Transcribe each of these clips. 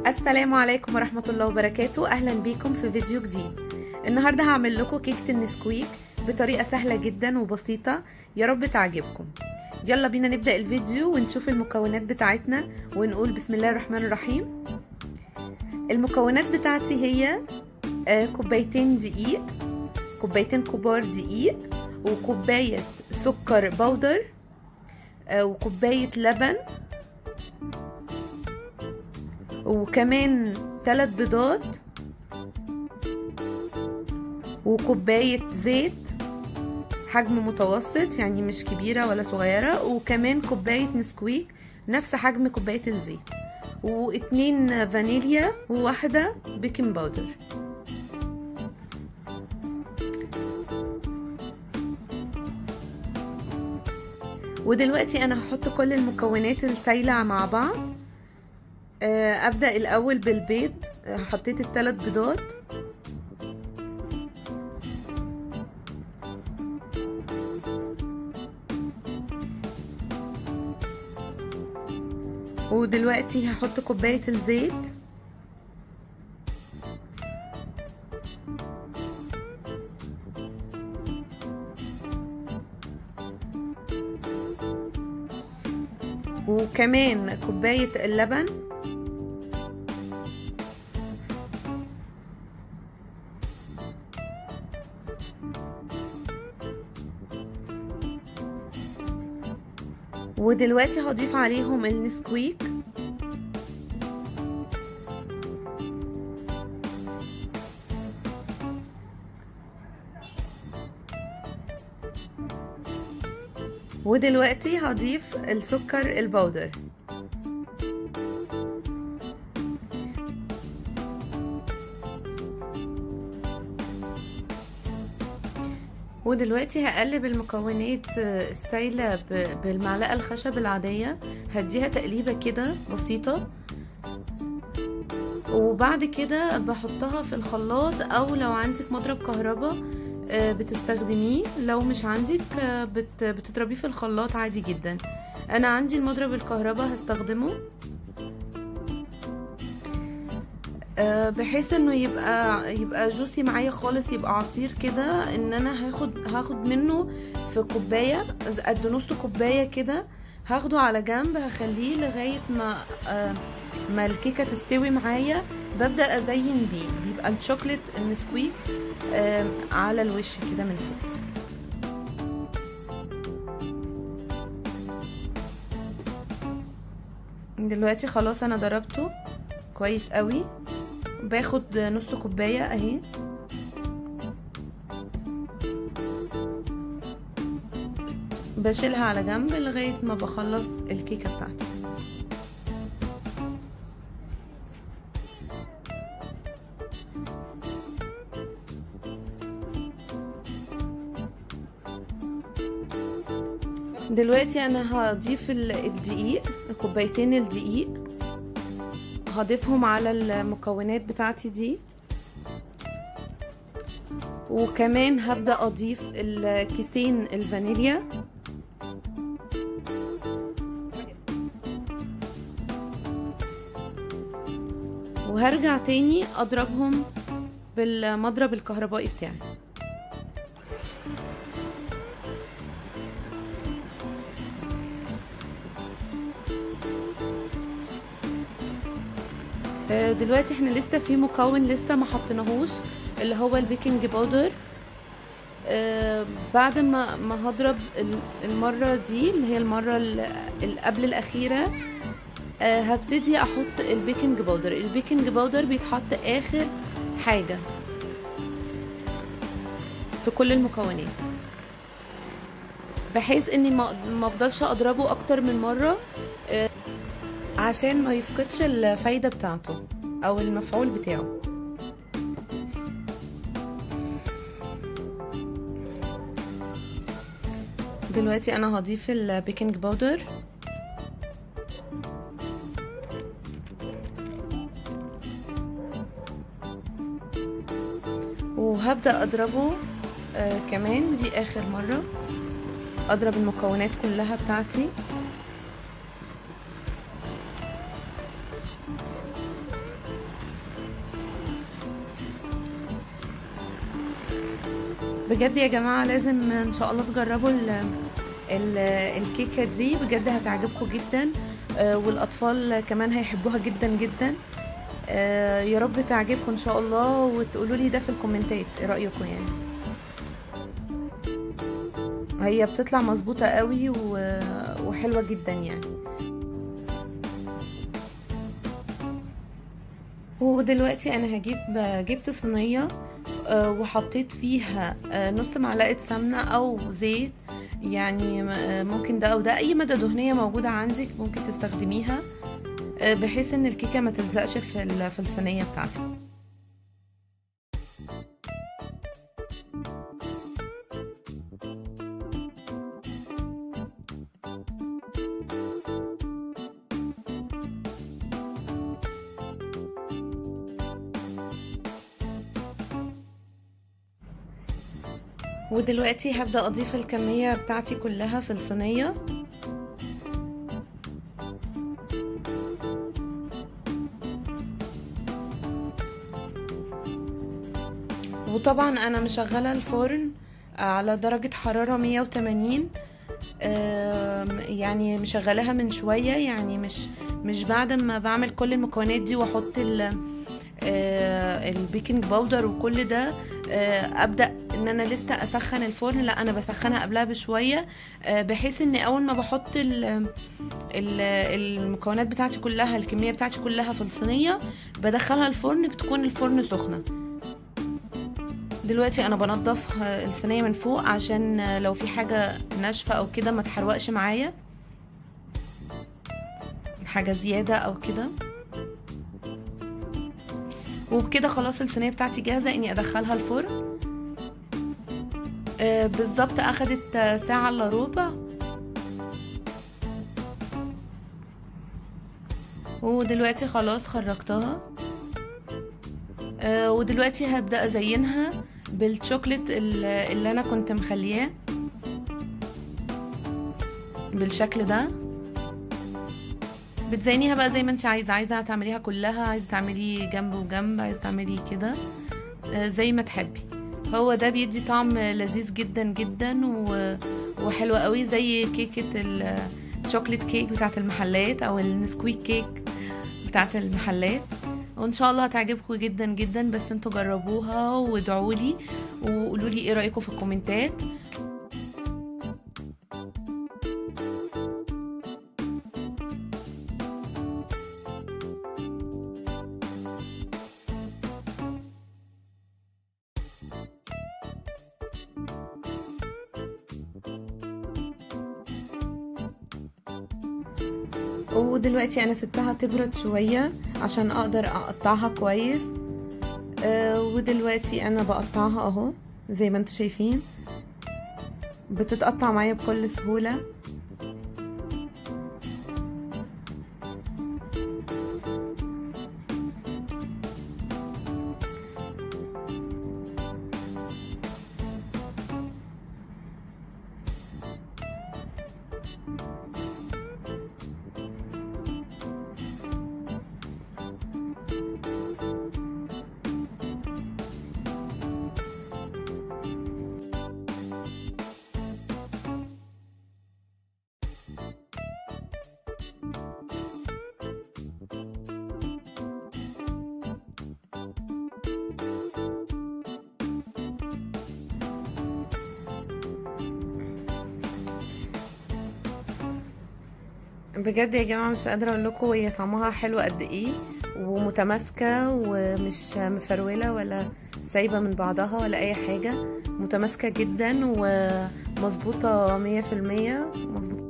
السلام عليكم ورحمة الله وبركاته أهلا بيكم في فيديو جديد النهاردة هعمل لكم كيكة النسكويك بطريقة سهلة جدا وبسيطة يا رب تعجبكم يلا بينا نبدأ الفيديو ونشوف المكونات بتاعتنا ونقول بسم الله الرحمن الرحيم المكونات بتاعتي هي كوبايتين دقيق كوبايتين كبار دقيق وكوباية سكر بودر وكوباية لبن وكمان ثلاث بيضات وكوباية زيت حجم متوسط يعني مش كبيرة ولا صغيرة وكمان كوباية نسكويك نفس حجم كوباية الزيت واتنين فانيليا وواحدة بيكنج باودر ودلوقتي انا هحط كل المكونات السايلة مع بعض ابدا الاول بالبيض حطيت الثلاث بيضات ودلوقتي هحط كوبايه الزيت وكمان كوبايه اللبن ودلوقتي هضيف عليهم النسكويك ودلوقتي هضيف السكر البودر ودلوقتي هقلب المكونات السايلة بالمعلقة الخشب العادية هديها تقليبة كده بسيطة وبعد كده بحطها في الخلاط او لو عندك مضرب كهرباء بتستخدميه لو مش عندك بتضربيه في الخلاط عادي جدا انا عندي المضرب الكهرباء هستخدمه بحيث انه يبقى يبقى جوسي معايا خالص يبقى عصير كده ان انا هاخد هاخد منه في كوبايه قد نص كوبايه كده هاخده على جنب هخليه لغايه ما ما الكيكه تستوي معايا ببدا ازين بيه بيبقى الشوكليت النسكويك على الوش كده من فوق دلوقتي خلاص انا ضربته كويس قوي باخد نص كوبايه اهي بشيلها على جنب لغايه ما بخلص الكيكه بتاعتي دلوقتي انا هضيف الدقيق كوبايتين الدقيق هضيفهم على المكونات بتاعتي دي وكمان هبدأ اضيف الكيسين الفانيليا وهرجع تاني اضربهم بالمضرب الكهربائي بتاعي دلوقتي احنا لسه في مكون لسه ما حطيناهوش اللي هو البيكنج باودر آه بعد ما ما هضرب المره دي اللي هي المره اللي قبل الاخيره آه هبتدي احط البيكنج باودر البيكنج باودر بيتحط اخر حاجه في كل المكونات بحيث اني ما افضلش اضربه اكتر من مره آه عشان ما يفقدش الفايدة بتاعته او المفعول بتاعه دلوقتي انا هضيف البيكنج باودر وهبدأ اضربه آه كمان دي اخر مرة اضرب المكونات كلها بتاعتي بجد يا جماعه لازم ان شاء الله تجربوا ال ال الكيكه دي بجد هتعجبكم جدا آه، والاطفال كمان هيحبوها جدا جدا آه، يا رب تعجبكم ان شاء الله وتقولوا لي ده في الكومنتات ايه رايكم يعني هي بتطلع مظبوطه قوي وحلوه جدا يعني ودلوقتي انا هجيب جبت صينيه وحطيت فيها نص معلقه سمنه او زيت يعني ممكن ده او ده اي ماده دهنيه موجوده عندك ممكن تستخدميها بحيث ان الكيكه ما تلزقش في في الصينيه بتاعتي ودلوقتي هبدأ أضيف الكمية بتاعتي كلها في الصينية وطبعا أنا مشغلة الفرن على درجة حرارة 180 يعني مشغلاها من شوية يعني مش مش بعد ما بعمل كل المكونات دي واحط البيكنج باودر وكل ده ابدا ان انا لسه اسخن الفرن لا انا بسخنها قبلها بشويه بحيث ان اول ما بحط ال ال المكونات بتاعتي كلها الكميه بتاعتي كلها في الصينيه بدخلها الفرن بتكون الفرن سخنه دلوقتي انا بنضف الصينيه من فوق عشان لو في حاجه ناشفه او كده ما تحرقش معايا حاجه زياده او كده وبكده خلاص الصينيه بتاعتي جاهزه اني ادخلها الفرن آه بالظبط اخدت ساعه الا ربع ودلوقتي خلاص خرجتها آه ودلوقتي هبدا ازينها بالشوكليت اللي انا كنت مخلياه بالشكل ده بتزينيها بقى زي ما انت عايزه عايزه تعمليها كلها عايزه تعملي جنب وجنب عايزه تعملي كده زي ما تحبي هو ده بيدي طعم لذيذ جدا جدا وحلو قوي زي كيكه الشوكليت كيك بتاعت المحلات او النسكويك كيك بتاعت المحلات وان شاء الله هتعجبكم جدا جدا بس انتوا جربوها وادعوا لي وقولوا لي ايه رايكم في الكومنتات ودلوقتي انا سبتها تبرد شوية عشان اقدر اقطعها كويس آه ودلوقتي انا بقطعها اهو زي ما انتوا شايفين بتتقطع معايا بكل سهولة بجد يا جماعه مش قادره اقول لكم هي طعمها حلو قد ايه ومتماسكه ومش مفروله ولا سايبه من بعضها ولا اي حاجه متماسكه جدا ومظبوطه مية في المية مظبوطه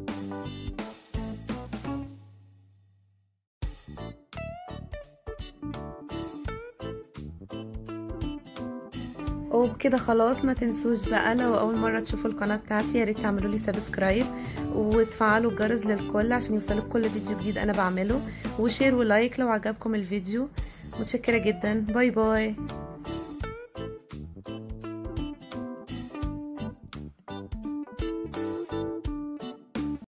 وبكده خلاص ما تنسوش بقى لو اول مره تشوفوا القناه بتاعتي يا ريت تعملوا لي سبسكرايب وتفعلوا الجرس للكل عشان يوصلك كل فيديو جديد انا بعمله وشير ولايك لو عجبكم الفيديو متشكره جدا باي باي